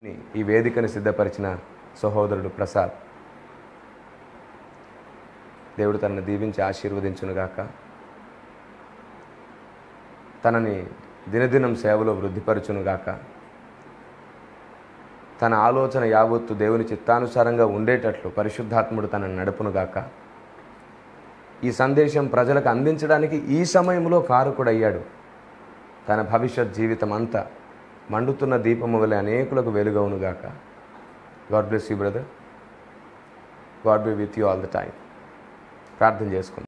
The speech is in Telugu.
ఈ వేదికను సిద్ధపరిచిన సహోదరుడు ప్రసాద్ దేవుడు తనను దీవించి ఆశీర్వదించునుగాక తనని దినదినం సేవలో వృద్ధిపరచునుగాక తన ఆలోచన యావత్తు దేవుని చిత్తానుసారంగా ఉండేటట్లు పరిశుద్ధాత్ముడు తనను నడుపునుగాక ఈ సందేశం ప్రజలకు అందించడానికి ఈ సమయంలో కారకుడయ్యాడు తన భవిష్యత్ జీవితం అంతా మండుతున్న దీపము వలె అనేకులకు వెలుగవునుగాక God bless you brother God be with you all the time ప్రార్థన చేసుకుందాం